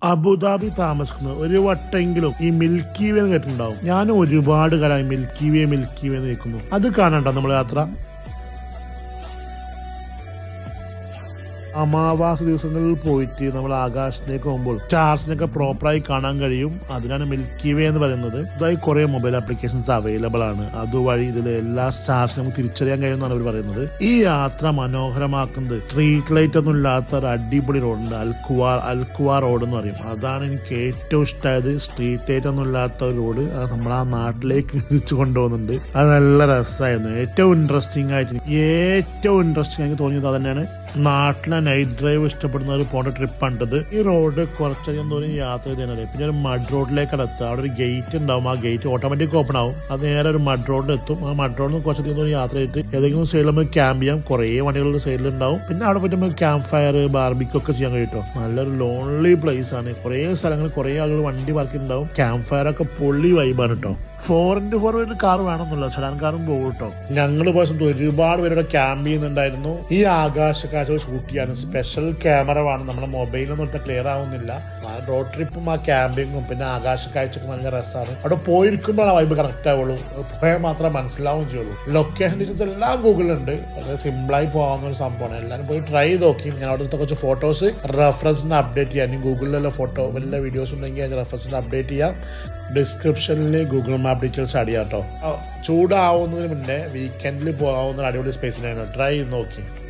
Abu Dhabi താമസിക്കുന്നത് ഒരു വട്ടെങ്കിലും ഈ മിൽക്കി വേ എന്ന് കേട്ടിട്ടുണ്ടാവും ഞാൻ ഒരുപാട് കാലമായി മിൽക്കി വേ മിൽക്കി വേ എന്ന് കേൾക്കുന്നു അത് കാണാണ്ടോ നമ്മൾ യാത്ര അമാവാസ ദിവസങ്ങളിൽ പോയിട്ട് നമ്മൾ ആകാശത്തേക്ക് പോകുമ്പോൾ സ്റ്റാർസിനൊക്കെ പ്രോപ്പറായി കാണാൻ കഴിയും അതിനാണ് മിൽക്കി വേ എന്ന് പറയുന്നത് ഇതായി കുറെ മൊബൈൽ ആപ്ലിക്കേഷൻസ് അവൈലബിൾ ആണ് അതുവഴി ഇതിൽ എല്ലാ സ്റ്റാർസിനും നമുക്ക് തിരിച്ചറിയാൻ കഴിയുമെന്നാണ് അവർ പറയുന്നത് ഈ യാത്ര മനോഹരമാക്കുന്നത് സ്ട്രീറ്റ് ലൈറ്റ് ഒന്നും ഇല്ലാത്ത ഒരു അടിപൊളി റോഡുണ്ട് അൽക്കുവാർ അൽക്കുവാർ റോഡ് എന്ന് പറയും അതാണ് എനിക്ക് ഏറ്റവും ഇഷ്ടമായത് സ്ട്രീറ്റ് ലൈറ്റ് ഒന്നും ഇല്ലാത്ത ഒരു റോഡ് അത് നമ്മൾ ആ നാട്ടിലേക്ക് തിരിച്ചു കൊണ്ടുപോകുന്നുണ്ട് അത് നല്ല രസമായിരുന്നു ഏറ്റവും ഇൻട്രസ്റ്റിംഗ് ആയിട്ട് എനിക്ക് ഏറ്റവും ഇൻട്രസ്റ്റിംഗ് എനിക്ക് തോന്നിയത് അത് തന്നെയാണ് നാട്ടിലെ നൈറ്റ് ഡ്രൈവ് ഇഷ്ടപ്പെടുന്ന ഒരു പോണ്ട ട്രിപ്പാണിത് ഈ റോഡ് കുറച്ചധികം ദൂരം യാത്ര ചെയ്തതിനാല് പിന്നെ ഒരു മഡ് റോഡിലേക്കാണ് എത്തുക അവിടെ ഒരു ഗേറ്റ് ഉണ്ടാവും ആ ഗേറ്റ് ഓട്ടോമാറ്റിക് ഓപ്പൺ ആവും അത് നേരെ ഒരു മഡ് റോഡിൽ എത്തും ആ മഡ് റോഡിൽ നിന്ന് കുറച്ചധികം ദൂരം യാത്ര ചെയ്തിട്ട് ഏതെങ്കിലും സൈഡിൽ നമുക്ക് ക്യാമ്പ് ചെയ്യാം കുറേ വണ്ടികളുടെ സൈഡിൽ ഉണ്ടാവും പിന്നെ അവിടെ പോയിട്ട് നമുക്ക് ക്യാമ്പ് ഫയർ ബാർബിക്ക് ഒക്കെ ചെയ്യാൻ കഴിയും നല്ലൊരു ലോൺലി പ്ലേസ് ആണ് കുറേ സ്ഥലങ്ങളിൽ കുറേ ആളുകൾ വണ്ടി പാർക്ക് ഉണ്ടാവും ക്യാമ്പ് ഫയർ ഒക്കെ പൊള്ളി വൈബാണ് കേട്ടോ ഫോർ ഇന്റു ഫോർ ഒരു കാർ വേണമെന്നില്ല സെഡാൻ കാറും പോകും കേട്ടോ ഞങ്ങൾ പോയ സമയത്ത് ഒരുപാട് പേരുടെ ക്യാമ്പ് ചെയ്യുന്നുണ്ടായിരുന്നു ഈ ആകാശ കാഴ്ചകൾ ഷൂട്ട് ചെയ്യാനും സ്പെഷ്യൽ ക്യാമറ വേണം നമ്മുടെ മൊബൈലൊന്നും എടുത്താൽ ക്ലിയർ ആവുന്നില്ല ആ റോഡ് ട്രിപ്പും ആ ക്യാമ്പിങ്ങും പിന്നെ ആകാശ കാഴ്ചയൊക്കെ നല്ല രസമാണ് അവിടെ പോയിരിക്കുമ്പോഴാണ് വൈബ് കറക്റ്റ് ആവുള്ളൂ പോയാൽ മാത്രമേ മനസ്സിലാവും ചെയ്യുള്ളൂ ലൊക്കേഷൻ ഡീറ്റെയിൽസ് എല്ലാം ഗൂഗിളിലുണ്ട് വളരെ സിമ്പിളായി പോകാവുന്ന ഒരു സംഭവമാണ് എല്ലാവരും പോയി ട്രൈ നോക്കി ഞാൻ അവിടുത്തെ കുറച്ച് ഫോട്ടോസ് റെഫറൻസിന് അപ്ഡേറ്റ് ചെയ്യാൻ ഗൂഗിളിലുള്ള ഫോട്ടോ വല്ല വീഡിയോസ് ഉണ്ടെങ്കിൽ അതിന് റെഫറൻസിന് അപ്ഡേറ്റ് ചെയ്യാം ഡിസ്ക്രിപ്ഷനിൽ ഗൂഗിൾ മാപ്പ് ഡീറ്റെയിൽസ് ആഡ് ചെയ്യാം കേട്ടോ ചൂടാവുന്നതിന് മുന്നേ വീക്കെൻഡിൽ പോകാവുന്ന ഒരു അടിപൊളി സ്പേസിനാണ് ട്രൈ ചെയ്ത് നോക്കി